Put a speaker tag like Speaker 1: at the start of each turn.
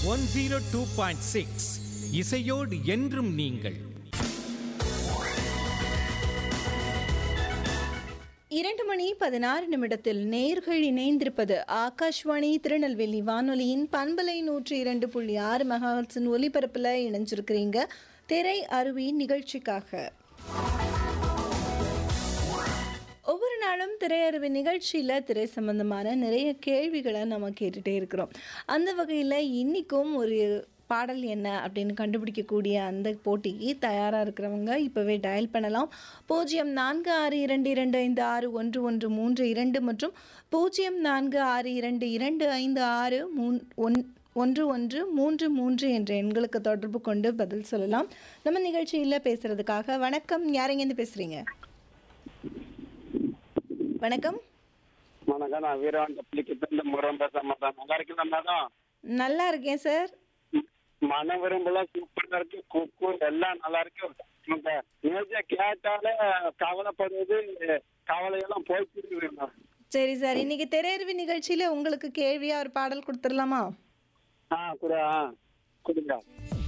Speaker 1: One zero two point six இசையோடு என்றும் நீங்கள்
Speaker 2: இரண்டு மணி பதினாறு நிமிடத்தில் நேர்கள் இணைந்திருப்பது ஆகாஷ்வாணி திருநெல்வேலி வானொலியின் பண்பலை நூற்றி இரண்டு புள்ளி ஆறு மெகாஹர்ட்ஸின் ஒலிபரப்பில் இணைஞ்சிருக்கிறீங்க திரை அருவி நிகழ்ச்சிக்காக ஒவ்வொரு நாளும் திரையரவு நிகழ்ச்சியில் திரை சம்பந்தமான நிறைய கேள்விகளை நம்ம கேட்டுகிட்டே இருக்கிறோம் அந்த வகையில் இன்றைக்கும் ஒரு பாடல் என்ன அப்படின்னு கண்டுபிடிக்கக்கூடிய அந்த போட்டிக்கு தயாராக இருக்கிறவங்க இப்போவே டயல் பண்ணலாம் பூஜ்ஜியம் நான்கு ஆறு இரண்டு இரண்டு ஐந்து ஆறு ஒன்று ஒன்று மூன்று இரண்டு மற்றும் பூஜ்ஜியம் நான்கு ஆறு இரண்டு இரண்டு ஐந்து ஆறு மூன் ஒன் ஒன்று ஒன்று மூன்று மூன்று என்ற எண்களுக்கு தொடர்பு கொண்டு பதில் சொல்லலாம் நம்ம நிகழ்ச்சியில் பேசுகிறதுக்காக வணக்கம் யாரெங்கேருந்து பேசுகிறீங்க வணக்கம்
Speaker 3: வணக்கம் நான் வீரவாண்ட புலிக்கிட்ட முரம் பேச மாட்டேன் நல்லா இருக்கீங்களா மேடம்
Speaker 2: நல்லா இருக்கேன் சார்
Speaker 3: மன விரும்பலாம் சூப்பரா இருக்கு குக்கு எல்லாம் நல்லா இருக்கு இந்த நியூஸை கேட்டாலே கவலைப்படுவது கவலையெல்லாம் போயிட்டு இருக்குது மேடம்.
Speaker 2: சரி சார் இன்னைக்கு திரையரவி நிகழ்ச்சியில உங்களுக்கு கேள்வியா ஒரு பாடல் கொடுத்துடலாமா
Speaker 3: ஆ குடு ஆ கொடுங்க